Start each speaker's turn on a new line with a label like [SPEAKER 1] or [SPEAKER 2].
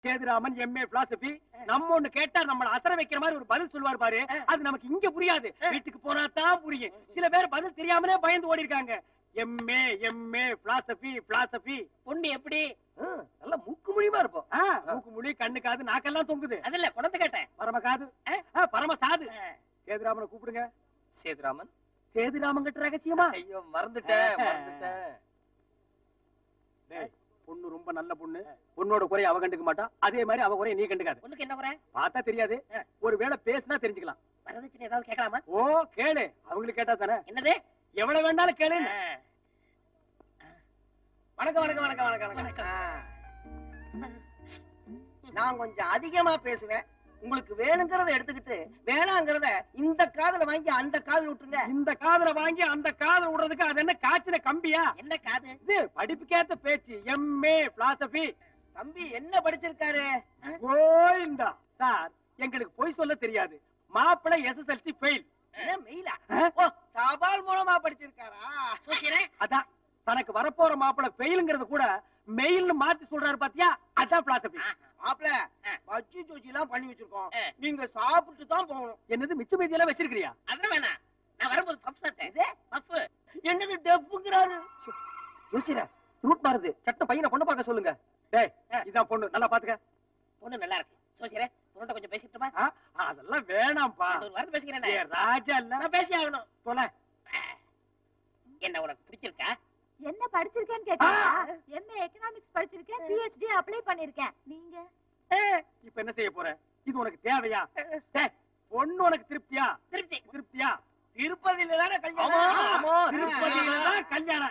[SPEAKER 1] Sethuraman MA philosophy நம்ம ஒண்ணு கேட்டா நம்மள அசர வைக்கிற மாதிரி ஒரு பதில் சொல்லுவார் பாரு அது நமக்கு இங்க புரியாது வீட்டுக்கு போனா தான் புரியும் சில பேர் பதில் தெரியாமலே பயந்து ஓடி இருக்காங்க எம்ஏ எம்ஏ பிலாசபி பிலாசபி
[SPEAKER 2] பொண்ணு எப்படி
[SPEAKER 3] நல்ல மூக்கு மொழியுமா இருப்போம்
[SPEAKER 1] மூக்கு முழி கண்ணு காது நாக்கெல்லாம் தொங்குது
[SPEAKER 2] அது இல்ல குணத்தை கேட்டேன்
[SPEAKER 1] பரம காது ஆ, பரம சாது சேதுராமனை கூப்பிடுங்க
[SPEAKER 3] சேதுராமன்
[SPEAKER 1] சேதுராமன் கிட்ட ரகசியமா
[SPEAKER 3] ஐயோ மறந்துட்டேன் மறந்துட்டேன்
[SPEAKER 1] டேய், பொண்ணு ரொம்ப நல்ல பொண்ணு பொண்ணோட குறைய அவ கண்டுக்க மாட்டா அதே மாதிரி அவ குறைய நீ கண்டுக்காத
[SPEAKER 2] பொண்ணுக்கு என்ன குறை
[SPEAKER 1] பார்த்தா தெரியாது ஒருவேளை பேசினா தெரிஞ்சுக்கலாம்
[SPEAKER 2] வரதட்சணை ஏதாவது கேட்கலாமா
[SPEAKER 1] ஓ கேளு அவங்களுக்கு கேட்டா தானே
[SPEAKER 2] என்னது
[SPEAKER 1] எவ்வளவு வேணாலும் கேளு
[SPEAKER 4] வணக்கம் வணக்கம் வணக்கம் வணக்கம் வணக்கம் ஆ. நான் கொஞ்சம் அதிகமா பேசுவேன் உங்களுக்கு வேணுங்கிறத எடுத்துக்கிட்டு வேணாங்கிறத இந்த காதுல வாங்கி அந்த காதுல விட்டுருங்க
[SPEAKER 1] இந்த காதுல வாங்கி அந்த காதுல விடுறதுக்கு அது என்ன காய்ச்சின கம்பியா
[SPEAKER 2] என்ன காது
[SPEAKER 1] இது படிப்புக்கேத்த பேச்சு எம்ஏ பிலாசபி
[SPEAKER 4] தம்பி என்ன படிச்சிருக்காரு
[SPEAKER 1] கோயிந்தா சார் எங்களுக்கு பொய் சொல்ல தெரியாது மாப்பிள்ளை எஸ்எஸ்எல்சி ஃபெயில்
[SPEAKER 4] என்ன மெயிலா ஓ தபால் மூலமா படிச்சிருக்காரா
[SPEAKER 2] சோசியரே
[SPEAKER 1] அதான் தனக்கு வரப்போற மாப்பிள்ளை ஃபெயிலுங்கிறது கூட மெயில்னு மாத்தி சொல்றாரு பாத்தியா அதான் பிலாசபி
[SPEAKER 4] மாப்பிள பச்சி சோச்சி எல்லாம் பண்ணி வச்சிருக்கோம் நீங்க சாப்பிட்டு தான் போகணும்
[SPEAKER 1] என்னது மிச்ச மீதி எல்லாம் வச்சிருக்கிறியா
[SPEAKER 2] அதெல்லாம் வேணாம் நான் வரும்போது பப் சாப்பிட்டேன்
[SPEAKER 4] இது?
[SPEAKER 2] பப்பு
[SPEAKER 4] என்னது டெப்புங்கிறாரு
[SPEAKER 3] யோசிர ரூட் மாறுது சட்ட பையனை பொண்ணு பார்க்க சொல்லுங்க
[SPEAKER 1] டேய் இதான் பொண்ணு நல்லா பாத்துக்க
[SPEAKER 2] பொண்ணு நல்லா இருக்கு சோசியரே பொண்ணு கொஞ்சம் பேசிட்டுமா
[SPEAKER 1] ஆ, அதெல்லாம் வேணாம்ப்பா
[SPEAKER 2] ஒரு வாரம் பேசிக்கிறேன்
[SPEAKER 1] ஏ, ராஜா இல்ல
[SPEAKER 2] நான் பேசி ஆகணும்
[SPEAKER 1] தொலை
[SPEAKER 2] என்ன உனக்கு பிடிச்சிருக்கா
[SPEAKER 5] என்ன படிச்சிருக்கேன்னு கேட்டீங்களா எம்ஏ எக்கனாமிக்ஸ் படிச்சிருக்கேன் பிஹெச்டி அப்ளை பண்ணிருக்கேன் நீங்க
[SPEAKER 1] இப்ப என்ன செய்ய போற இது உனக்கு தேவையா டேய், பொண்ணு உனக்கு திருப்தியா
[SPEAKER 2] திருப்தி
[SPEAKER 1] திருப்தியா
[SPEAKER 4] திருப்பதியில தானே
[SPEAKER 1] ஆமா,
[SPEAKER 4] கல்யாணம்
[SPEAKER 1] ஆமா, திருப்பதியில தான் கல்யாணம்